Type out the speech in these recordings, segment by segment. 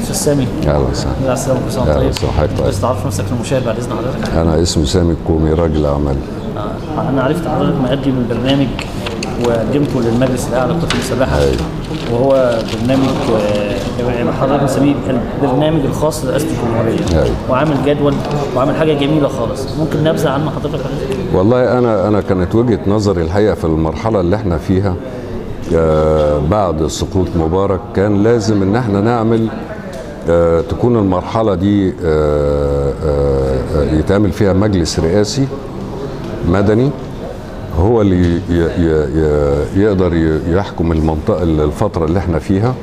استاذ سامي اهلا وسهلا الله يسلمك كل سنه وأنت أهلا طيب وسهلا، حضرتك طيب. بس تعرف نفسك للمشاهد بعد اذن حضرتك انا اسمي سامي الكومي راجل اعمال آه، انا عرفت حضرتك مقدم من برنامج وقدمته للمجلس الاعلى للقوات المسلحه أيوة. وهو برنامج آه، حضرتك مسميه البرنامج الخاص لرئاسه الجمهوريه أيوة. وعامل جدول وعامل حاجه جميله خالص ممكن نبذه عنه حضرتك حضرتك والله انا انا كانت وجهه نظري الحقيقه في المرحله اللي احنا فيها آه، بعد سقوط مبارك كان لازم ان احنا نعمل آه، تكون المرحله دي آه، آه، آه، يتعمل فيها مجلس رئاسي مدني هو اللي ي- ي- ي- يقدر ي- يحكم المنطقه الفتره اللي احنا فيها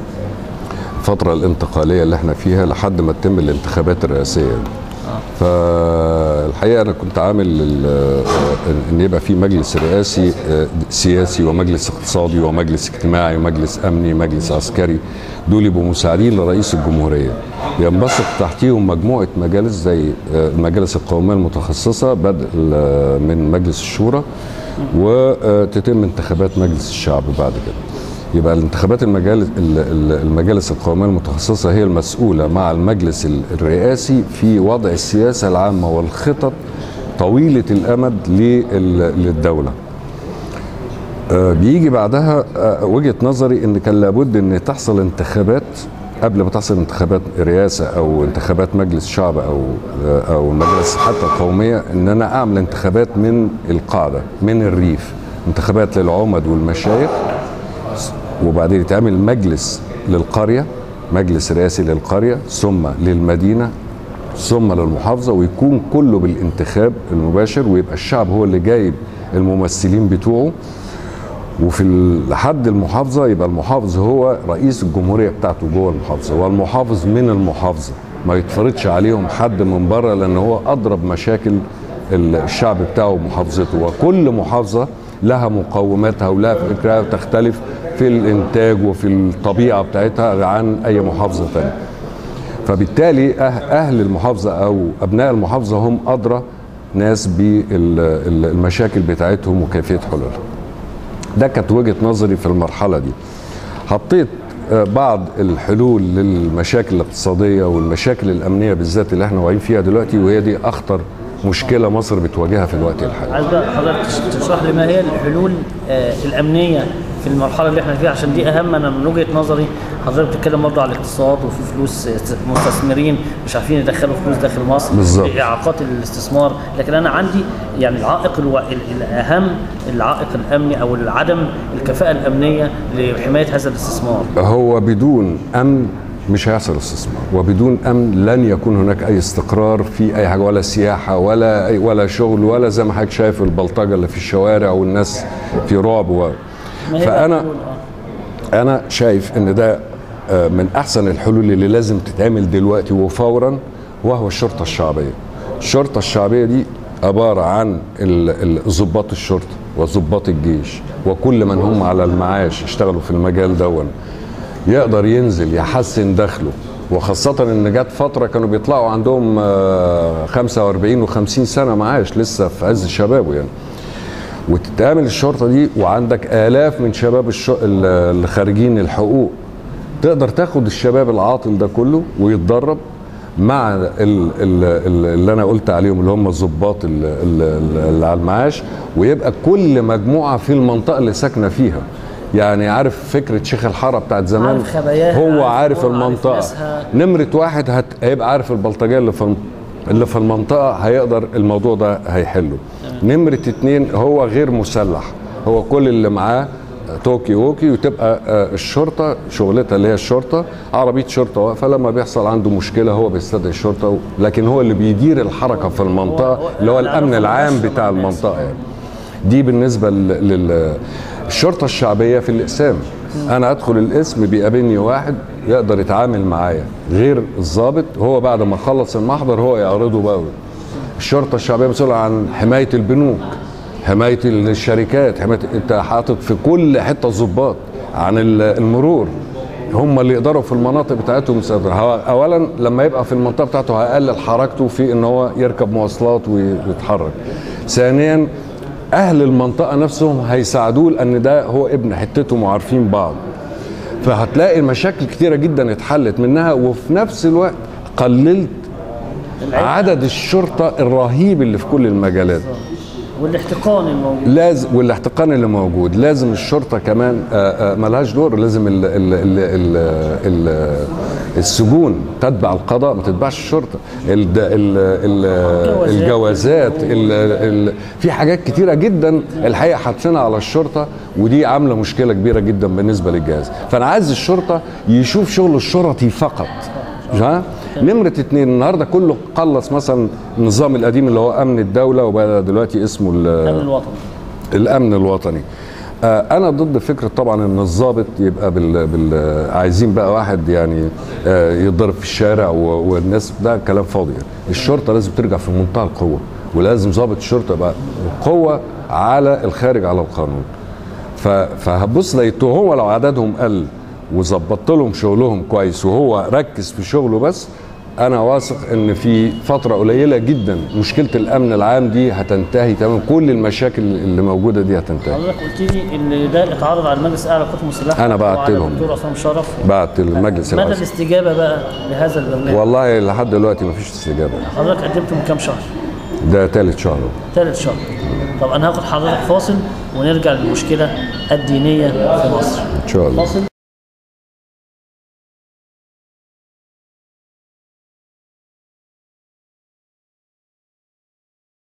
الفتره الانتقاليه اللي احنا فيها لحد ما تتم الانتخابات الرئاسيه فالحقيقه انا كنت عامل ال- ان يبقى في مجلس رئاسي آه، سياسي ومجلس اقتصادي ومجلس اجتماعي ومجلس امني ومجلس عسكري دول يبقوا مساعدين لرئيس الجمهوريه ينبثق تحتيهم مجموعه مجالس زي آه، المجالس القوميه المتخصصه بدء ال- من مجلس الشورى وتتم انتخابات مجلس الشعب بعد كده يبقى الانتخابات المجالس ال- ال- المجالس القوميه المتخصصه هي المسؤوله مع المجلس ال- الرئاسي في وضع السياسه العامه والخطط طويله الامد لل- للدوله. آه، بيجي بعدها آه، وجهه نظري ان كان لابد ان تحصل انتخابات قبل ما تحصل انتخابات رئاسه او انتخابات مجلس شعب او آه، او المجلس حتى القوميه ان انا اعمل انتخابات من القاعده من الريف انتخابات للعمد والمشايخ وبعدين يتعمل مجلس للقرية مجلس رئاسي للقرية ثم للمدينة ثم للمحافظة ويكون كله بالانتخاب المباشر ويبقى الشعب هو اللي جايب الممثلين بتوعه وفي ال- لحد المحافظة يبقى المحافظ هو رئيس الجمهورية بتاعته جوه المحافظة والمحافظ من المحافظة ما يتفرضش عليهم حد من بره لأن هو أضرب مشاكل ال- الشعب بتاعه ومحافظته وكل محافظة لها مقوماتها ولها فكرها وتختلف في الإنتاج وفي الطبيعة بتاعتها عن أي محافظة تانية فبالتالي أه- أهل المحافظة أو أبناء المحافظة هم أدرى ناس بالمشاكل بتاعتهم وكيفية حلولها ده كانت وجهه نظري في المرحله دي حطيت آه، بعض الحلول للمشاكل الاقتصاديه والمشاكل الامنيه بالذات اللي احنا واقعين فيها دلوقتي وهي دي اخطر مشكله مصر بتواجهها في الوقت الحالي عايز بقى حضرتك تشرح لي ما هي الحلول آه، الامنيه في المرحله اللي احنا فيها عشان دي اهم انا من وجهه نظري حضرتك بتتكلم برضه على الاقتصاد وفي فلوس مستثمرين مش عارفين يدخلوا فلوس داخل مصر بالظبط. اعاقات الاستثمار لكن انا عندي يعني العائق الو... ال- الاهم العائق الامني او عدم الكفاءه الامنيه لحمايه هذا الاستثمار هو بدون امن مش هيحصل استثمار وبدون امن لن يكون هناك اي استقرار في اي حاجه ولا سياحه ولا أي ولا شغل ولا زي ما حضرتك شايف البلطجه اللي في الشوارع والناس في رعب و... ما هي بقى فانا الحلول؟ آه. انا شايف ان ده آه، من احسن الحلول اللي لازم تتعمل دلوقتي وفورا وهو الشرطه الشعبيه الشرطه الشعبيه دي عباره عن ال- ال- ضباط الشرطه وضباط الجيش وكل من هم على المعاش اشتغلوا في المجال دون يقدر ينزل يحسن دخله وخاصة ان جت فترة كانوا بيطلعوا عندهم آه، 45 و50 سنة معاش لسه في عز شبابه يعني وتتعمل الشرطه دي وعندك الاف من شباب الش... ال- اللي خارجين الحقوق تقدر تاخد الشباب العاطل ده كله ويتدرب مع ال... ال... ال... اللي انا قلت عليهم اللي هم الضباط ال- ال- اللي على المعاش ويبقى كل مجموعه في المنطقه اللي ساكنه فيها يعني عارف فكره شيخ الحاره بتاعت زمان عارف خباياها، هو عارف عارف أمورها، عارف المنطقه ناسها. نمره واحد هت... هيبقى عارف البلطجيه اللي في اللي في المنطقه هيقدر الموضوع ده هيحله نمره اتنين هو غير مسلح هو كل اللي معاه توكي ووكي وتبقى آه، الشرطه شغلتها اللي هي الشرطه عربيه شرطه واقفه لما بيحصل عنده مشكله هو بيستدعي الشرطه و- لكن هو اللي بيدير الحركه في المنطقه هو- اللي هو اللي الامن عرفه العام ماشي بتاع مع الناس. المنطقه يعني دي بالنسبه لل- لل الشرطه الشعبيه في الاقسام انا ادخل القسم بيقابلني واحد يقدر يتعامل معايا غير الضابط هو بعد ما خلص المحضر هو يعرضه بقى الشرطه الشعبيه مسؤوله عن حمايه البنوك حمايه الشركات حمايه انت حاطط في كل حته ضباط عن ال- المرور هم اللي يقدروا في المناطق بتاعتهم يسيطروا هو اولا لما يبقى في المنطقه بتاعته هيقلل حركته في ان هو يركب مواصلات ويتحرك ثانيا اهل المنطقه نفسهم هيساعدوه لان ده هو ابن حتتهم وعارفين بعض فهتلاقي مشاكل كتيره جدا اتحلت منها وفي نفس الوقت قللت العيب عدد الشرطه الرهيب اللي في كل المجالات والاحتقان الموجود لازم والاحتقان اللي موجود لازم الشرطه كمان آه، آه، ملهاش دور لازم ال ال ال ال ال السجون تتبع القضاء ما تتبعش الشرطه ال ال ال الجوازات ال ال في حاجات كتيره جدا الحقيقه حاطينها على الشرطه ودي عامله مشكله كبيره جدا بالنسبه للجهاز فانا عايز الشرطه يشوف شغل الشرطي فقط ها نمرة اتنين النهارده كله قلص مثلا النظام القديم اللي هو امن الدولة وبقى دلوقتي اسمه ال- الامن الوطني الامن الوطني آه، انا ضد فكره طبعا ان الضابط يبقى بال, بال عايزين بقى واحد يعني آه، يتضرب في الشارع و- والناس ده كلام فاضي يعني. الشرطه لازم ترجع في منتهى القوه ولازم ضابط الشرطه يبقى قوه على الخارج على القانون ف- فهتبص لقيته هو لو عددهم قل وظبطت لهم شغلهم كويس وهو ركز في شغله بس انا واثق ان في فتره قليله جدا مشكله الامن العام دي هتنتهي تمام كل المشاكل اللي موجوده دي هتنتهي حضرتك قلت لي ان ده اتعرض على المجلس الاعلى للقوات المسلحه أنا بعت وعلى لهم. الدكتور عصام شرف بعت المجلس مدى العسكري الاستجابه بقى لهذا البرنامج والله لحد دلوقتي مفيش استجابه حضرتك قدمته من كام شهر ده ثالث شهر ثالث شهر طب انا هاخد حضرتك فاصل ونرجع للمشكله الدينيه في مصر ان شاء الله فاصل